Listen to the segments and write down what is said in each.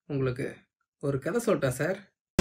உங்களுக்கு ஒரு கதை சொல்லட்டா சார்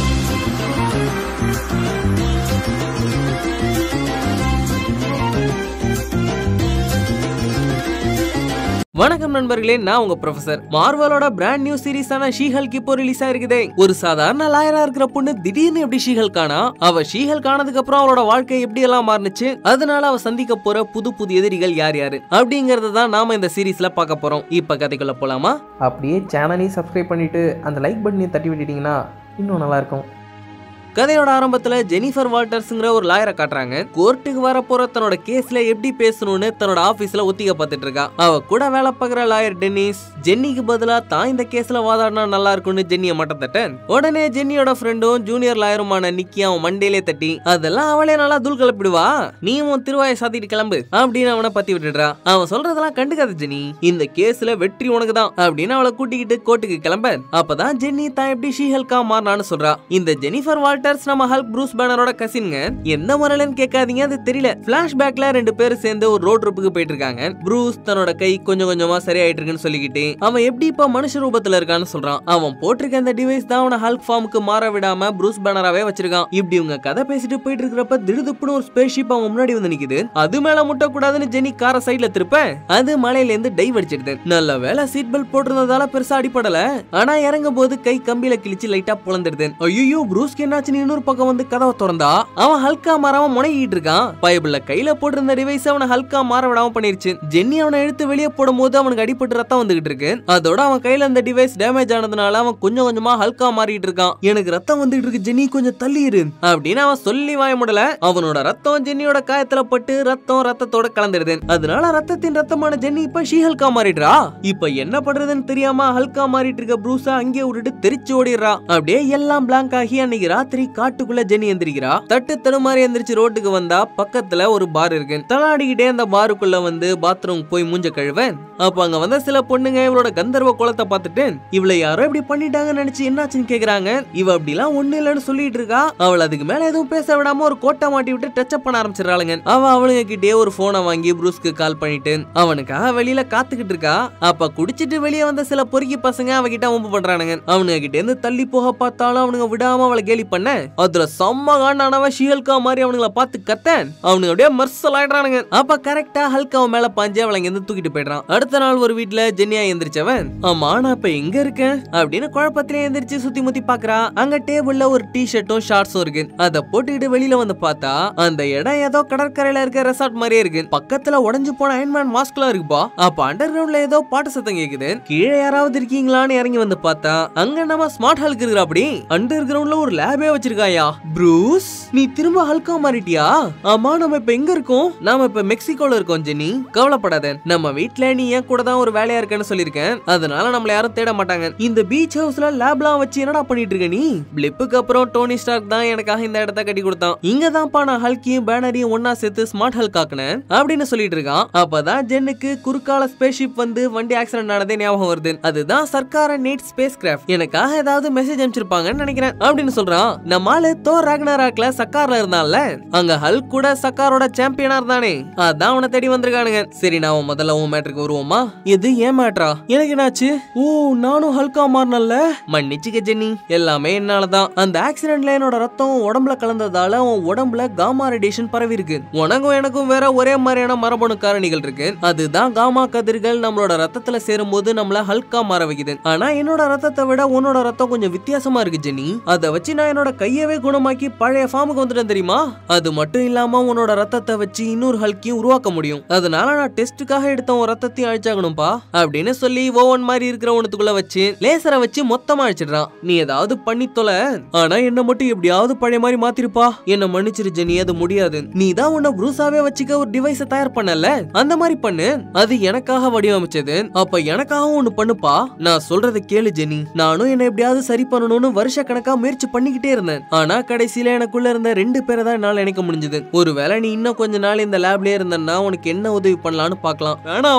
வணக்கம் நண்பர்களே நான் உங்க ப்ரொஃபசர் மார்வலோட பிராண்ட் நியூ சீரிஸான ஷீஹல்க் இப்போ ரிலீஸ் ஆயிருக்குதே ஒரு சாதாரண லாயரா இருக்கிற பொண்ணு திடீர்னு எப்படி ஷீஹல்க் ஆனா அவ ஷீஹல்க் ஆனதுக்கு அப்புறம் அவளோட வாழ்க்கை எப்படி எல்லாம் மாறுனுச்சு அதனால அவ சந்திக்க போற புது புது எதிரிகள் யார் யாரு அப்படிங்கறத தான் நாம இந்த சீரிஸ்ல பார்க்க போறோம் இப்ப கதைக்குள்ள போலாமா அப்படியே சேனலையும் சப்ஸ்கிரைப் பண்ணிவிட்டு அந்த லைக் பட்டனையும் தட்டி விட்டுட்டிங்கன்னா இன்னும் நல்லாயிருக்கும் கதையோட ஆரம்பத்துல ஜெனிஃபர் வால்டர்ஸ்ங்கிற ஒரு லாயரை காட்டுறாங்க கோர்ட்டுக்கு வர போற தன்னோட கேஸ்ல எப்படி பேசணும்னு தன்னோட ஆபீஸ்ல ஒத்திக பார்த்துட்டு இருக்கா அவ கூட வேலை பார்க்குற லாயர் டென்னிஸ் ஜென்னிக்கு பதிலா தான் இந்த கேஸ்ல வாதாடினா நல்லா இருக்கும்னு ஜென்னிய மட்ட தட்ட உடனே ஜென்னியோட ஃப்ரெண்டும் ஜூனியர் லாயருமான நிக்கி அவன் மண்டையிலே தட்டி அதெல்லாம் அவளே நல்லா தூள் கிளப்பிடுவா நீ உன் திருவாயை சாத்திட்டு கிளம்பு அப்படின்னு அவனை பத்தி விட்டுடுறா அவன் சொல்றதெல்லாம் கண்டுக்காத ஜெனி இந்த கேஸ்ல வெற்றி உனக்கு தான் அப்படின்னு அவளை கூட்டிக்கிட்டு கோர்ட்டுக்கு கிளம்ப அப்பதான் ஜென்னி தான் எப்படி ஷீஹல்கா மாறினான்னு சொல்றா இந்த ஜெனிஃபர் வால்டர்ஸ் நம்ம ஹல்க் ப்ரூஸ் பேனரோட கசின்ங்க எந்த முறையிலன்னு கேட்காதீங்க அது தெரியல பிளாஷ்பேக்ல ரெண்டு பேரும் சேர்ந்து ஒரு ரோட் ட்ரிப்புக்கு போயிட்டு இருக்காங்க ப்ரூஸ் தன்னோட கை கொஞ்சம் கொஞ்சமா சரியாயிட்டு இருக்குன்னு சொல்லிக்கிட்டு அவன் எப்படி இப்ப மனுஷ ரூபத்துல இருக்கான்னு சொல்றான் அவன் போட்டிருக்க அந்த டிவைஸ் தான் அவனை ஹல்க் ஃபார்முக்கு மாற விடாம ப்ரூஸ் பேனராவே வச்சிருக்கான் இப்படி இவங்க கதை பேசிட்டு போயிட்டு இருக்கிறப்ப திடுதுப்புன்னு ஒரு ஸ்பேஸ் ஷிப் அவன் முன்னாடி வந்து நிக்குது அது மேல முட்டக்கூடாதுன்னு ஜெனி காரை சைடுல திருப்ப அது மலையில இருந்து டைவ் அடிச்சிடுது நல்ல வேலை சீட் பெல்ட் போட்டிருந்ததால பெருசா அடிப்படல ஆனா இறங்கும் போது கை கம்பியில கிழிச்சு லைட்டா புலந்துடுது ஐயோ ப்ரூஸ்க்கு என்னாச்சுன்னு இன்னொரு பக்கம் வந்து கதவை திறந்தா அவன் ஹல்கா மாறாம முனைகிட்டு இருக்கான் பைபிள்ல கையில போட்டிருந்த டிவைஸ் அவனை ஹல்கா மாற விடாம பண்ணிருச்சு ஜென்னி அவனை எடுத்து வெளியே போடும் போது அவனுக்கு அடிபட்டு ரத்தம் வந்துகிட்டு இருக்கு அதோட அவன் கையில அந்த டிவைஸ் டேமேஜ் ஆனதுனால அவன் கொஞ்சம் கொஞ்சமா ஹல்கா மாறிட்டு இருக்கான் எனக்கு ரத்தம் வந்துகிட்டு இருக்கு ஜென்னி கொஞ்சம் தள்ளி இரு அப்படின்னு அவன் சொல்லி வாய முடியல அவனோட ரத்தம் ஜென்னியோட காயத்துல பட்டு ரத்தம் ரத்தத்தோட கலந்துடுது அதனால ரத்தத்தின் ரத்தமான ஜென்னி இப்ப ஷீ ஹல்கா மாறிடுறா இப்ப என்ன பண்றதுன்னு தெரியாம ஹல்கா மாறிட்டு இருக்க ப்ரூஸா அங்கேயே விட்டுட்டு தெரிச்சு ஓடிடுறா அப்படியே எல்லாம் பிளாங்க் ஆகி அன்னைக்கு ராத்திரி காட்டுக்குள்ள ஜெனி எந்திரிக்கிறா தட்டு தடுமாறி எந்திரிச்சு ரோட்டுக்கு வந்தா பக்கத்துல ஒரு பார் இருக்கு தலாடிக்கிட்டே அந்த பாருக்குள்ள வந்து பாத்ரூம் போய் மூஞ்ச கழுவ அப்ப அங்க வந்த சில பொண்ணுங்க இவளோட கந்தர்வ குளத்தை பார்த்துட்டு இவளை யாரோ இப்படி பண்ணிட்டாங்கன்னு நினைச்சு என்னாச்சுன்னு கேக்குறாங்க இவ அப்படிலாம் ஒண்ணு இல்லைன்னு சொல்லிட்டு இருக்கா அவள் அதுக்கு மேல எதுவும் பேச விடாம ஒரு கோட்டை மாட்டி விட்டு டச்சப் பண்ண ஆரம்பிச்சிடறாளுங்க அவ அவளுங்க கிட்டே ஒரு போனை வாங்கி ப்ரூஸ்க்கு கால் பண்ணிட்டு அவனுக்காக வெளியில காத்துக்கிட்டு இருக்கா அப்ப குடிச்சிட்டு வெளியே வந்த சில பொறுக்கி பசங்க அவகிட்ட வம்பு பண்றானுங்க அவனுங்க கிட்ட இருந்து தள்ளி போக பார்த்தாலும் அவனுங்க விடாம அவளை கேலி பண்ண அதுல செம்ம காண்டானவ ஷீல்கா மாதிரி அவனுங்கள பார்த்து கத்த அவனுங்க அப்படியே மர்சல் ஆயிடுறானுங்க அப்ப கரெக்டா ஹல்கா அவன் மேல பாஞ்சு அவளை இங்க இருந்து தூக்கிட்டு போயிடுறான் அடுத்த நாள் ஒரு வீட்ல ஜென்னியா எந்திரிச்சவன் ஆமா நான் இப்ப எங்க இருக்கேன் அப்படின்னு குழப்பத்திலே எந்திரிச்சு சுத்தி முத்தி பாக்குறா அங்க டேபிள்ல ஒரு டி ஷர்ட்டும் ஷார்ட்ஸும் இருக்கு அத போட்டுக்கிட்டு வெளியில வந்து பார்த்தா அந்த இடம் ஏதோ கடற்கரையில இருக்க ரெசார்ட் மாதிரியே இருக்கு பக்கத்துல உடைஞ்சு போன அயன்மேன் மாஸ்க்லாம் இருக்குப்பா அப்ப அண்டர் கிரவுண்ட்ல ஏதோ பாட்டு சத்தம் கேக்குது கீழே யாராவது இருக்கீங்களான்னு இறங்கி வந்து பார்த்தா அங்க நம்ம ஸ்மார்ட் ஹல்க் இருக்கிற அப்படி அண்டர் கிரவுண்ட்ல ஒரு லேபே வச்சிருக்காயா ப்ரூஸ் நீ திரும்ப ஹல்கா மாறிட்டியா ஆமா நம்ம இப்ப எங்க இருக்கோம் நாம இப்ப மெக்சிகோல இருக்கோம் ஜெனி கவலைப்படாத நம்ம வீட்ல நீ என் கூட தான் ஒரு வேலையா இருக்கேன்னு சொல்லிருக்கேன் அதனால நம்மள யாரும் தேட மாட்டாங்க இந்த பீச் ஹவுஸ்ல லேப்லாம் வச்சு என்னடா பண்ணிட்டு இருக்க நீ பிளிப்புக்கு அப்புறம் டோனி ஸ்டார்க் தான் எனக்காக இந்த இடத்த கட்டி கொடுத்தான் இங்க தான்ப்பா நான் ஹல்கையும் பேனரையும் ஒன்னா சேர்த்து ஸ்மார்ட் ஹல்க் ஆக்குனேன் அப்படின்னு சொல்லிட்டு இருக்கான் அப்பதான் ஜென்னுக்கு குறுக்கால ஸ்பேஸ் ஷிப் வந்து வண்டி ஆக்சிடென்ட் ஆனதே ஞாபகம் வருது அதுதான் சர்க்கார நேட் ஸ்பேஸ் கிராஃப்ட் எனக்காக ஏதாவது மெசேஜ் அனுப்பிச்சிருப்பாங்கன்னு நினைக்கிறேன் அப்படின்னு சொல்றான் நம்ம ஆளு தோர் ராக்னராக்ல சக்கார்ல இருந்தான்ல அங்க ஹல்க் கூட சக்காரோட சாம்பியனா இருந்தானே அதான் அவனை தேடி வந்திருக்கானுங்க சரி நான் உன் முதல்ல உன் மேட்ருக்கு வருவோமா இது ஏன் மேட்ரா எனக்கு என்னாச்சு ஓ நானும் ஹல்கா மாறினல்ல மன்னிச்சுக்க ஜென்னி எல்லாமே என்னாலதான் அந்த ஆக்சிடென்ட்ல என்னோட ரத்தம் உன் உடம்புல கலந்ததால உன் உடம்புல காமா ரேடியேஷன் பரவி இருக்கு உனக்கும் எனக்கும் வேற ஒரே மாதிரியான மரபணு காரணிகள் இருக்கு அதுதான் காமா கதிர்கள் நம்மளோட ரத்தத்துல சேரும்போது நம்மள ஹல்கா மாற வைக்குது ஆனா என்னோட ரத்தத்தை விட உன்னோட ரத்தம் கொஞ்சம் வித்தியாசமா இருக்கு ஜெனி அதை வச்சு நான் என்னோட கையவே குணமாக்கி பழைய ஃபார்முக்கு வந்துட்டேன் தெரியுமா அது மட்டும் இல்லாம உன்னோட ரத்தத்தை வச்சு இன்னொரு ஹல்கையும் உருவாக்க முடியும் அதனால நான் டெஸ்ட்டுக்காக எடுத்த உன் ரத்தத்தையும் அழிச்சாகணும்பா அப்படின்னு சொல்லி ஓவன் மாதிரி இருக்கிற உனத்துக்குள்ள வச்சு லேசரை வச்சு மொத்தமா அழிச்சிடுறான் நீ ஏதாவது பண்ணி தொலை ஆனா என்ன மட்டும் எப்படியாவது பழைய மாதிரி மாத்திருப்பா என்ன மன்னிச்சிரு ஜெனி அது முடியாது நீ தான் உன்னை ப்ரூஸாவே வச்சுக்க ஒரு டிவைஸ தயார் பண்ணல அந்த மாதிரி பண்ணு அது எனக்காக வடிவமைச்சது அப்ப எனக்காகவும் ஒண்ணு பண்ணுப்பா நான் சொல்றதை கேளு ஜெனி நானும் என்ன எப்படியாவது சரி பண்ணணும்னு வருஷ கணக்கா முயற்சி பண்ணிக்கிட்டே இருந்தேன் ஆனா கடைசியில எனக்குள்ள இருந்த ரெண்டு பேரை தான் என்னால நினைக்க முடிஞ்சது ஒருவேளை நீ இன்னும் கொஞ்ச நாள் இந்த லேப்லயே இருந்தன்னா உனக்கு என்ன உதவி பண்ணலாம்னு பார்க்கலாம் வேணாம் வேணாம் எனக்கு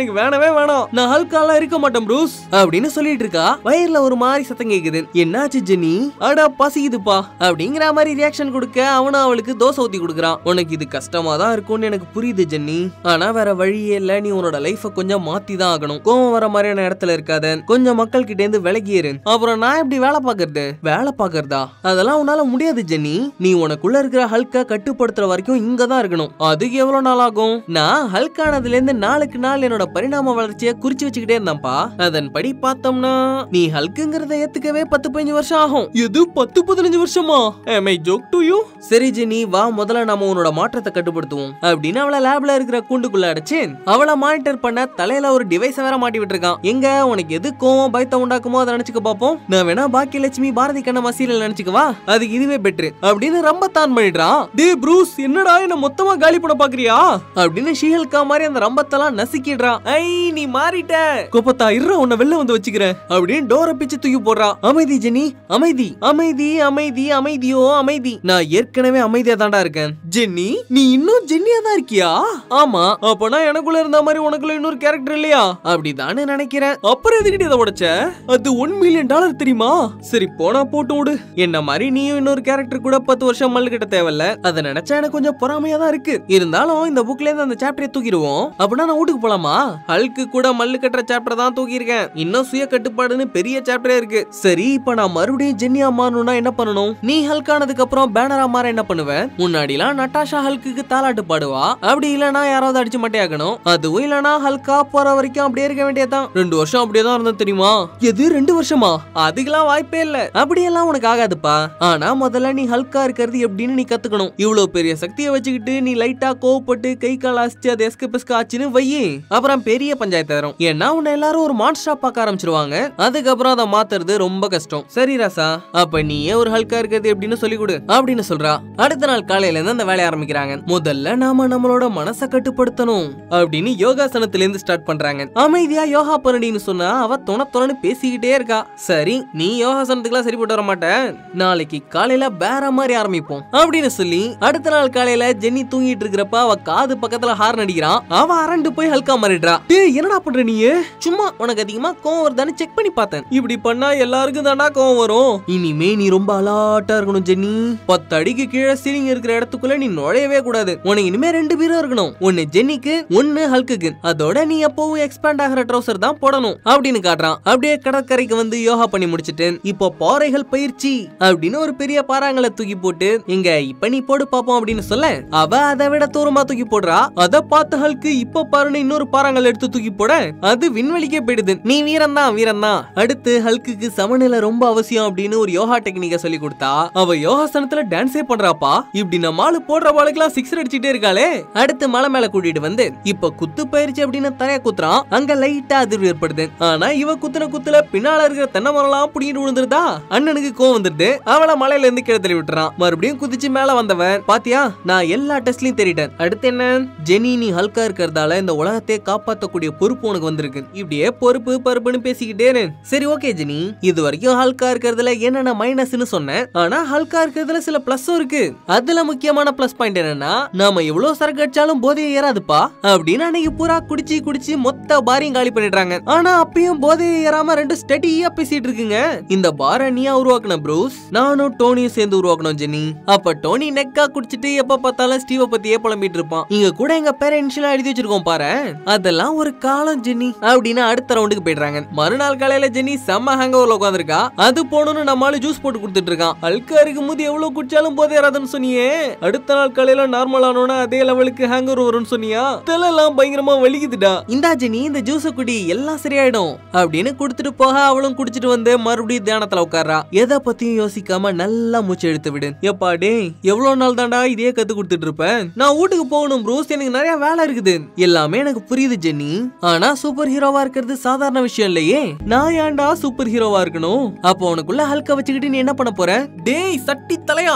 எனக்கு வேணவே வேணாம் நான் ஹல்காலாம் இருக்க மாட்டேன் ப்ரூஸ் அப்படின்னு சொல்லிட்டு இருக்கா வயிறுல ஒரு மாதிரி சத்தம் கேக்குது என்னாச்சு ஜெனி அடா பசிக்குதுப்பா அப்படிங்கிற மாதிரி ரியாக்ஷன் கொடுக்க அவனும் அவளுக்கு தோசை ஊத்தி கொடுக்குறான் உனக்கு இது கஷ்டமா தான் இருக்கும்னு எனக்கு புரியுது ஜென்னி ஆனா வேற வழியே இல்ல நீ உன்னோட லைஃப கொஞ்சம் மாத்தி தான் ஆகணும் கோவம் வர மாதிரியான இடத்துல இருக்காத கொஞ்சம் மக்கள் கிட்ட இருந்து விலகியேரு அப்புறம் நான் எப்படி வேலை பாக்குறது வேலை பாக்குறதா அதெல்லாம் உன்னால முடியாது ஜென்னி நீ உனக்குள்ள இருக்கிற ஹல்க கட்டுப்படுத்துற வரைக்கும் இங்க தான் இருக்கணும் அதுக்கு எவ்வளவு நாள் ஆகும் நான் ஹல்க் ஆனதுல இருந்து நாளுக்கு நாள் என்னோட பரிணாம வளர்ச்சியை குறிச்சு வச்சுக்கிட்டே இருந்தேன்ப்பா அதன்படி பார்த்தோம்னா நீ ஹல்க்குங்கிறத ஏத்துக்கவே பத்து பதினஞ்சு வருஷம் ஆகும் இது பத்து பதினஞ்சு வருஷமா ஐ ஜோக் டு யூ சரி ஜெனி வா முதல்ல நாம உன்னோட மாற்றத்தை கட்டுப்படுத்துவோம் அப்படின்னு அவளை லேப்ல இருக்கிற கூண்டுக்குள்ள அடைச்சு அவளை மானிட்டர் பண்ண தலையில ஒரு டிவைஸ் வேற மாட்டி விட்டுருக்கான் எங்க உனக்கு எது கோவம் பயத்தை உண்டாக்குமோ அதை நினைச்சுக்க பாப்போம் நான் வேணா பாக்கியலட்சுமி பாரதி கண்ணம்மா சீரியல் நினைச்சுக்கவா அதுக்கு இதுவே பெட்ரு அப்படின்னு ரொம்ப தான் பண்ணிடுறான் டே ப்ரூஸ் என்னடா என்ன மொத்தமா காலி பண்ண பாக்குறியா அப்படின்னு ஷீஹல்கா மாதிரி அந்த ரம்பத்தெல்லாம் நசுக்கிடுறான் ஐ நீ மாறிட்ட கோபத்தா இருற உன்னை வெளில வந்து வச்சுக்கிறேன் அப்படின்னு டோரை பிச்சு தூக்கி போடுறா அமைதி ஜெனி அமைதி அமைதி அமைதி அமைதியோ அமைதி நான் ஏற்கனவே அமைதியா தாண்டா இருக்கேன் ஜென்னி நீ இன்னும் ஜென்னியா தான் இருக்கியா ஆமா அப்பனா எனக்குள்ள இருந்த மாதிரி உனக்குள்ள இன்னொரு கேரக்டர் இல்லையா அப்படிதானே நினைக்கிறேன் அப்புறம் எதுக்கிட்ட இதை உடைச்ச அது ஒன் மில்லியன் டாலர் தெரியுமா சரி போனா போட்டு விடு என்ன மாதிரி நீயும் இன்னொரு கேரக்டர் கூட பத்து வருஷம் மல்லு கிட்ட தேவையில்ல அதை நினைச்சா எனக்கு கொஞ்சம் பொறாமையா தான் இருக்கு இருந்தாலும் இந்த புக்ல இருந்து அந்த சாப்டரை தூக்கிடுவோம் அப்படின்னா நான் வீட்டுக்கு போலாமா ஹல்க்கு கூட மல்லு கட்டுற சாப்டர் தான் தூக்கியிருக்கேன் இன்னும் சுய கட்டுப்பாடுன்னு பெரிய சாப்டரே இருக்கு சரி இப்ப நான் மறுபடியும் ஜென்னியா மாறணும்னா என்ன பண்ணணும் நீ ஹல்க் ஆனதுக்கு அப்புறம் பேனரா மாற என்ன பண்ணுவேன் முன்னாடிலாம் நட்டாஷா ஹல்க்குக்கு தாலாட்டு பாடுவா அப்படி இல்லனா யாராவது அடிச்சு மட்டையாக்கணும் அதுவும் இல்லனா ஹல்கா போற வரைக்கும் அப்படியே இருக்க வேண்டியதான் ரெண்டு வருஷம் அப்படியே தான் இருந்தேன் தெரியுமா எது ரெண்டு வருஷமா அதுக்கெல்லாம் வாய்ப்பே இல்ல அப்படியெல்லாம் உனக்கு ஆகாதுப்பா ஆனா முதல்ல நீ ஹல்கா இருக்கிறது எப்படின்னு நீ கத்துக்கணும் இவ்வளவு பெரிய சக்தியை வச்சுக்கிட்டு நீ லைட்டா கோவப்பட்டு கை கால் அசிச்சு அது எஸ்கு பிஸ்கு ஆச்சுன்னு வையி அப்புறம் பெரிய பஞ்சாயத்து வரும் ஏன்னா உன்னை எல்லாரும் ஒரு மான்ஸ்டரா பார்க்க ஆரம்பிச்சிருவாங்க அதுக்கப்புறம் அதை மாத்துறது ரொம்ப கஷ்டம் சரி ராசா அப்ப நீயே ஒரு ஹல்கா இருக்கிறது எப்படின்னு சொல்லி கொடு அப்படின்னு சொல்றா அடுத்த நாள் காலையில இருந்து அந்த வேலைய ஆரம்பிக்கிறாங்க முதல்ல நாம நம்மளோட மனசை கட்டுப்படுத்தணும் அப்படின்னு யோகாசனத்துல இருந்து ஸ்டார்ட் பண்றாங்க அமைதியா யோகா பண்ணுடின்னு சொன்னா அவ தொண தொணன்னு பேசிக்கிட்டே இருக்கா சரி நீ யோகாசனத்துக்குலாம் சரிப்பட்டு வர மாட்ட நாளைக்கு காலையில வேற மாதிரி ஆரம்பிப்போம் அப்படின்னு சொல்லி அடுத்த நாள் காலையில ஜென்னி தூங்கிட்டு இருக்கிறப்ப அவ காது பக்கத்துல ஹார்ன் அடிக்கிறான் அவ அரண்டு போய் ஹல்கா மாறிடுறா டேய் என்னடா பண்ற நீ சும்மா உனக்கு அதிகமா கோவம் வருதான்னு செக் பண்ணி பார்த்தேன் இப்படி பண்ணா எல்லாருக்கும் தாண்டா கோவம் வரும் இனிமே நீ ரொம்ப அலாட்டா இருக்கணும் ஜென்னி பத்து அடிக்கு கீழே சீலிங் இருக்கிற இடத்துக்குள்ள நீ நுழையவே கூடாது உனக்கு இனிமே ரெண்டு பேரும் இருக்கணும் ஒன்னு ஜென்னிக்கு ஒன்னு ஹல்குக்கு அதோட நீ எப்பவும் எக்ஸ்பேண்ட் ஆகிற ட்ரௌசர் தான் போடணும் அப்படின்னு காட்டுறான் அப்படியே கடற்கரைக்கு வந்து யோகா பண்ணி முடிச்சிட்டு இப்போ பாறைகள் பயிற்சி அப்படின்னு ஒரு பெரிய பாறாங்களை தூக்கி போட்டு இங்க இப்ப நீ போடு பாப்போம் அப்படின்னு சொல்ல அவ அதை விட தூரமா தூக்கி போடுறா அத பார்த்த ஹல்கு இப்ப பாருன்னு இன்னொரு பாறாங்கள் எடுத்து தூக்கி போட அது விண்வெளிக்கே போயிடுது நீ வீரன் தான் வீரன் தான் அடுத்து ஹல்குக்கு சமநிலை ரொம்ப அவசியம் அப்படின்னு ஒரு யோகா டெக்னிக்க சொல்லி கொடுத்தா அவ யோகாசனத்துல டான்ஸே பண்றாப்பா இப்படி நம்ம ஆளு போடுற பாலுக்கெல்லாம் சிக்ஸர் அடிச்சிட்டே இருக்காளே அடுத்து மலை மேல கூட்டிட்டு வந்து இப்ப குத்து பயிற்சி அப்படின்னு தரைய குத்துறான் அங்க லைட்டா அதிர்வு ஏற்படுது ஆனா இவ குத்துன குத்துல பின்னால இருக்கிற தென்னை மரம்லாம் புடிங்கிட்டு விழுந்துருதா அண்ணனுக்கு கோவம் வந்துருது அவள மலையில இருந்து கீழே தள்ளி விட்டுறான் மறுபடியும் குதிச்சு மேல வந்தவன் பாத்தியா நான் எல்லா டெஸ்ட்லயும் தேடிட்டேன் அடுத்து என்ன ஜெனி நீ ஹல்கா இருக்கிறதால இந்த உலகத்தை காப்பாத்தக்கூடிய பொறுப்பு உனக்கு வந்திருக்கு இப்படியே பொறுப்பு பருப்புன்னு பேசிக்கிட்டே இரு. சரி ஓகே ஜெனி இது வரைக்கும் ஹல்கா இருக்கிறதுல என்னென்ன மைனஸ்னு சொன்னேன் ஆனா ஹல்கா இருக்கிறதுல சில பிளஸும் இருக்கு அதுல முக்கியமான பிளஸ் பாயிண்ட் என்னன்னா நாம எவ்வளவு சரக்கு அடிச்சாலும் போதையே ஏறாதுப்பா அப்படின்னு அன்னைக்கு பூரா குடிச்சு குடிச்சு மொத்த பாரையும் காலி பண்ணிடுறாங்க ஆனா அப்பயும் போதையை ஏறாம ரெண்டு ஸ்டெடியா பேசிட்டு இருக்குங்க இந்த பாரை நீயா உருவாக்குன ப்ரூஸ் நானும் டோனியும் சேர்ந்து உருவாக்கணும் ஜெனி அப்ப டோனி நெக்கா குடிச்சிட்டு எப்ப பார்த்தாலும் ஸ்டீவ பத்தியே புலம்பிட்டு இருப்பான் இங்க கூட எங்க பேரை இனிஷியலா எழுதி வச்சிருக்கோம் பாரு அதெல்லாம் ஒரு காலம் ஜெனி அப்படின்னு அடுத்த ரவுண்டுக்கு போயிடுறாங்க மறுநாள் காலையில ஜெனி செம்ம ஹேங் ஓவர்ல உட்காந்துருக்கா அது போகணும்னு நம்மளால ஜூஸ் போட்டு கொடுத்துட்டு இருக்கான் அல்கா இருக்கும் போது எவ்வளவு குடிச்சாலும் போதே ஏறாதுன்னு சொன்னியே அடுத்த நாள் காலையில நார்மல் ஆனோன்னா அதே லெவலுக்கு ஹேங் ஓவர் வரும்னு சொன்னியா தலையெல்லாம் பயங்கரமா வலிக்குதுடா இந்தா ஜெனி இந்த ஜூஸ குடி எல்லாம் சரியாயிடும் அப்படின்னு கொடுத்துட்டு போக அவளும் குடிச்சிட்டு வந்து மறுபடியும் தியானத்துல உட்கார்றா எதை பத்தியும் யோசிக்காம நல்லா மூச்சு எடுத்து விடு எப்பா டேய் எவ்வளவு நாள் தாண்டா இதே கத்து கொடுத்துட்டு இருப்பேன் நான் வீட்டுக்கு போகணும் ப்ரூஸ் எனக்கு நிறைய வேலை இருக்குது எல்லாமே எனக்கு புரியுது ஜென்னி ஆனா சூப்பர் ஹீரோவா இருக்கிறது சாதாரண விஷயம் இல்லையே நான் ஏன்டா சூப்பர் ஹீரோவா இருக்கணும் அப்போ உனக்குள்ள ஹல்க வச்சுக்கிட்டு நீ என்ன பண்ண போற டேய் சட்டி தலையா நான்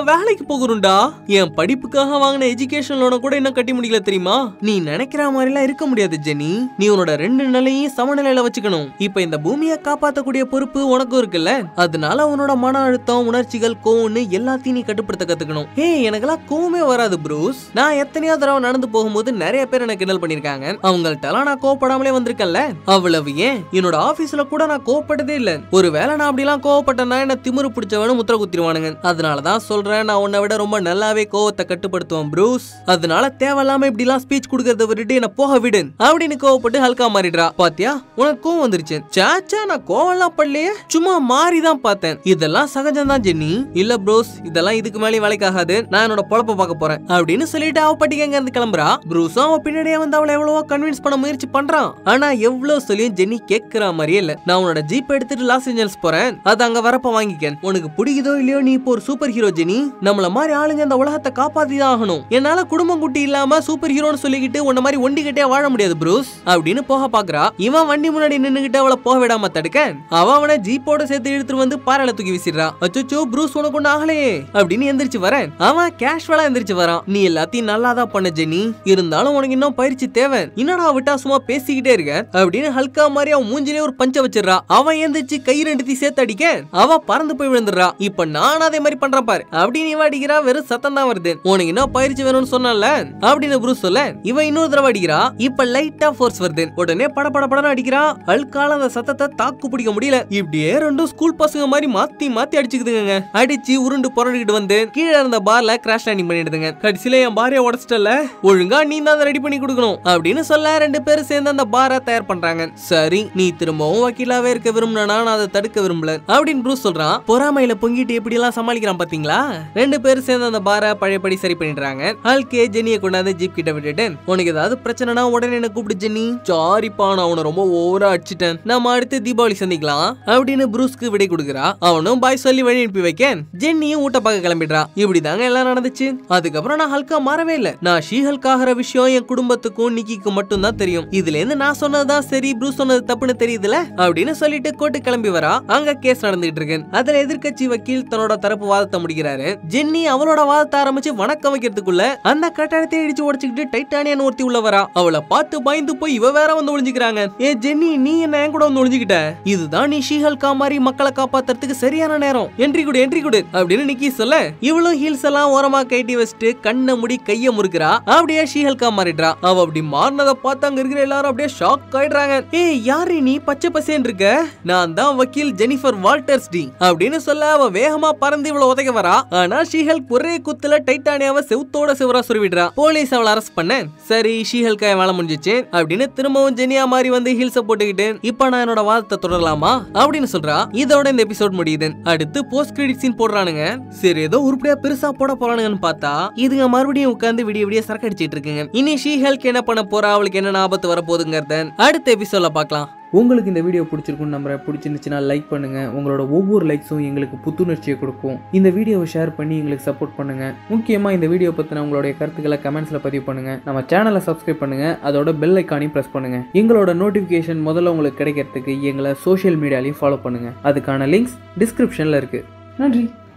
வேலைக்கு போகணும்டா என் படிப்புக்காக வாங்கின எஜுகேஷன் லோனை கூட இன்னும் கட்டி முடியல தெரியுமா நீ நினைக்கிற மாதிரிலாம் இருக்க முடியாது ஜெனி நீ உன்னோட ரெண்டு நிலையும் சமநிலையில வச்சுக்கணும் இப்ப இந்த பூமியை காப்பாத்தக்கூடிய பொறுப்பு உனக்கும் இருக்குல்ல அதனால உன்னோட மன அழுத்தம் உணர்ச்சிகள் கோவம்னு எல்லாத்தையும் நீ கட்டுப்படுத்த கத்துக்கணும் ஹே எனக்கெல்லாம் கோவமே வராது ப்ரூஸ் நான் எத்தனையோ தடவை நடந்து போகும்போது நிறைய பேர் எனக்கு கிண்டல் பண்ணிருக்காங்க அவங்கள்ட்டலாம் நான் கோவப்படாமலே வந்திருக்கேன்ல அவ்வளவு ஏன் என்னோட ஆபீஸ்ல கூட நான் கோவப்பட்டதே இல்ல ஒருவேளை நான் அப்படிலாம் கோவப்பட்டேன்னா என்ன திமிரு பிடிச்சவனு முத்திர குத்திருவானுங்க அதனாலதான் சொல்றேன் நான் உன்னை விட ரொம்ப நல்லாவே கோவத்தை கட்டுப்படுத்துவேன் ப்ரூஸ் அதனால தேவையில்லாம இப்படிலாம் ஸ்பீச் கொடுக்கறத விட்டுட்டு என்ன போக விடு அப்படின்னு கோவப்பட்டு ஹல்கா மாறிடுறா பாத்தியா உனக்கு கோவம் வந்துருச்சு சாச்சா நான் கோவம்லாம் படலையே சும்மா மாறி தான் பார்த்தேன் இதெல்லாம் சகஜம் தான் ஜென்னி இல்ல ப்ரோஸ் இதெல்லாம் இதுக்கு மேலே வேலைக்காகாது நான் என்னோட பொழப்ப பார்க்க போறேன் அப்படின்னு சொல்லிட்டு அவ பட்டிக்கு அங்க இருந்து கிளம்புறா ப்ரூஸும் அவ பின்னாடியே வந்து அவளை எவ்வளவோ கன்வின்ஸ் பண்ண முயற்சி பண்றான் ஆனா எவ்வளவு சொல்லியும் ஜென்னி கேட்கிற மாதிரியே இல்ல நான் உன்னோட ஜீப் எடுத்துட்டு லாஸ் ஏஞ்சல்ஸ் போறேன் அது அங்க வரப்ப வாங்கிக்க உனக்கு பிடிக்குதோ இல்லையோ நீ இப்போ ஒரு சூப்பர் ஹீரோ ஜெனி நம்மள மாதிரி ஆளுங்க இந்த உலகத்தை காப்பாத்தி தான் ஆகணும் என்னால குடும்பம் குட்டி இல்லாம சூப்பர் ஹீரோன்னு சொல்லிக்கிட்டு உன்ன மாதிரி ஒண்டி கிட்டே வாழ முடியாது ப்ரூஸ் அப்படின்னு போக பாக்குறா இவன் வண்டி முன்னாடி நின்னுகிட்டு அவளை போக விடாம தடுக்க அவ அவனை ஜீப்போட சேர்த்து இழுத்துட்டு வந்து பாறையில தூக்கி வீசிடுறா அச்சோ ப்ரூஸ் உனக்கு ஒண்ணு ஆகலையே அப்படின்னு எந்திரிச்சு வரேன் அவன் கேஷுவலா எந்திரிச்சு வரான் நீ எல்லாத்தையும் நல்லா தான் பண்ண ஜெனி இருந்தாலும் உனக்கு இன்னும் பயிற்சி தேவை என்னடா விட்டா சும்மா பேசிக்கிட்டே இருக்க அப்படின்னு ஹல்கா மாதிரி அவன் மூஞ்சிலே ஒரு பஞ்ச வச்சிடுறா அவன் எந்திரிச்சு கை ரெண்டுத்தையும் சேர்த்து அடிக்க அவ பறந்து போய் விழுந்துடுறா இப்ப நான் அதே மாதிரி பண்றேன் பாரு அப்படின்னு இவ அடிக்கிறா வெறும் சத்தம் தான் வருது உனக்கு இன்னும் பயிற்சி வேணும்னு சொன்னல அப்படின்னு ப்ரூஸ் சொல்ல இவ இன்னொரு தடவை அடிக்கிறா இப்ப லைட்டா ஃபோர்ஸ் வருது உடனே பட பட படன்னு அடிக்கிறா அல்கால அந்த சத்தத்தை தாக்கு பிடிக்க முடியல இப்படியே ரெண்டும் ஸ்கூல் பசங்க மாதிரி மாத்தி மாத்தி அடிச்சுக்குதுங்க அடிச்சு உருண்டு புரண்டுகிட்டு வந்து கீழே இருந்த பார்ல கிராஷ் லேண்டிங் பண்ணிடுதுங்க கடைசியில என் பாரிய உடச்சிட்டல ஒழுங்கா நீ தான் ரெடி பண்ணி கொடுக்கணும் அப்படின்னு சொல்ல ரெண்டு பேரும் சேர்ந்து அந்த பாரை தயார் பண்றாங்க சரி நீ திரும்பவும் வக்கீலாவே இருக்க விரும்பினா நான் அதை தடுக்க விரும்பல அப்படின்னு ப்ரூஸ் சொல்றான் பொறாமையில பொங்கிட்டு எப்படி எல்லாம் சமாளிக்கிறான் பாத்தீங்களா ரெண்டு பேரும் சேர்ந்து அந்த பாரை பழையபடி சரி பண்ணிடுறாங்க ஆல்கே ஜெனியை கொண்டாந்து ஜீப் கிட்ட விட்டுட்டு உனக்கு ஏதாவது பிரச்சனைனா உடனே என்ன கூப்பிடு ஜெனி சாரிப்பா நான் அவனை ரொம்ப ஓவரா அடிச்சிட்டேன் நாம அடுத்து தீபாவளி சந்திக்கலாம் அப்படின்னு ப்ரூஸ்க்கு விடை கொடுக்குறா அவனும் பாய் சொல்லி வழி அனுப்பி வைக்க ஜென்னியும் ஊட்ட பார்க்க கிளம்பிடுறா இப்படிதாங்க எல்லாம் நடந்துச்சு அதுக்கப்புறம் நான் ஹல்கா மாறவே இல்ல நான் ஷீ ஹல்க் ஆகிற விஷயம் என் குடும்பத்துக்கும் நிக்கிக்கும் மட்டும் தான் தெரியும் இதுல இருந்து நான் சொன்னதுதான் சரி ப்ரூஸ் சொன்னது தப்புன்னு தெரியுதுல அப்படின்னு சொல்லிட்டு கோர்ட்டு கிளம்பி வரா அங்க கேஸ் நடந்துகிட்டு இருக்கு அதுல எதிர்க்கட்சி வக்கீல் தன்னோட தரப்பு வாதத்தை முடிக்கிறாரு ஜென்னி அவளோட வாதத்தை ஆரம்பிச்சு வணக்கம் வைக்கிறதுக்குள்ள அந்த கட்டடத்தை இடிச்சு உடைச்சுக்கிட்டு டைட்டானியன் ஒருத்தி உள்ள வரா அவளை பார்த்து பயந்து போய் இவ வேற வந்து ஒளிஞ்சுக்கிறாங்க ஏ ஜென்னி நீ என்ன என் கூட வந்து ஒளிஞ்சுக்கிட்ட இதுதான் நீ ஷீஹல்கா மாதிரி மக்களை காப்பாத்துறதுக்கு சரியான நேரம் என்ட்ரி கொடு என்ட்ரி கொடு அப்படின்னு நிக்கி சொல்ல இவளும் ஹீல்ஸ் எல்லாம் ஓரமா கைட்டி வச்சுட்டு கண்ணை முடி கைய முறுக்குறா அப்படியே ஷீஹல்கா மாறிடுறா அவ அப்படி மாறினதை பார்த்து அங்க இருக்கிற எல்லாரும் அப்படியே ஷாக் ஆயிடுறாங்க ஏய் யாரு நீ பச்சை பசேன்னு இருக்க நான் தான் வக்கீல் ஜெனிஃபர் வால்டர்ஸ் டி அப்படின்னு சொல்ல அவ வேகமா பறந்து இவ்வளவு உதைக்க வரா ஆனா ஷீஹல்க் ஒரே குத்துல டைட்டானியாவை செவுத்தோட சிவரா சுருவிடுறா போலீஸ் அவளை அரெஸ்ட் பண்ண சரி ஷீஹல்கா என் வேலை முடிஞ்சிச்சு அப்படின்னு திரும்பவும் ஜெனியா மாதிரி வந்து ஹீல்ஸ போட்டுக்கிட்டு இப்ப நான் என்னோட வாதத்தை தொடரலாமா அப்படின்னு சொல்றா இதோட இந்த எபிசோட் முடியுது அடுத்து போஸ்ட் கிரெடிட் சீன் போடுறானுங்க சரி ஏதோ உருப்படியா பெருசா போட போறானுங்கன்னு பார்த்தா இதுங்க மறுபடியும் உட்கார்ந்து விடிய விடிய சரக்கு அடிச்சிட்டு இருக்குங்க இனி ஷீ ஹெல்க் என்ன பண்ண போறா அவளுக்கு என்ன ஆபத்து வர போகுதுங்கிறத அடுத்த எபிசோட்ல பார்க்கலாம் உங்களுக்கு இந்த வீடியோ பிடிச்சிருக்குன்னு நம்புறேன் பிடிச்சிருந்துச்சுன்னா லைக் பண்ணுங்க உங்களோட ஒவ்வொரு லைக்ஸும் எங்களுக்கு புத்துணர்ச்சியை கொடுக்கும் இந்த வீடியோவை ஷேர் பண்ணி எங்களுக்கு சப்போர்ட் பண்ணுங்க முக்கியமா இந்த வீடியோ பத்தின உங்களுடைய கருத்துக்களை கமெண்ட்ஸ்ல பதிவு பண்ணுங்க நம்ம சேனலை சப்ஸ்கிரைப் பண்ணுங்க அதோட பெல் ஐக்கானையும் பிரஸ் பண்ணுங்க எங்களோட நோட்டிபிகேஷன் முதல்ல உங்களுக்கு கிடைக்கிறதுக்கு எங்களை சோஷியல் மீடியாலையும் ஃபாலோ பண்ணுங்க அதுக்கான லிங்க்ஸ் டிஸ்கிரிப்ஷன்ல இருக்கு நன்றி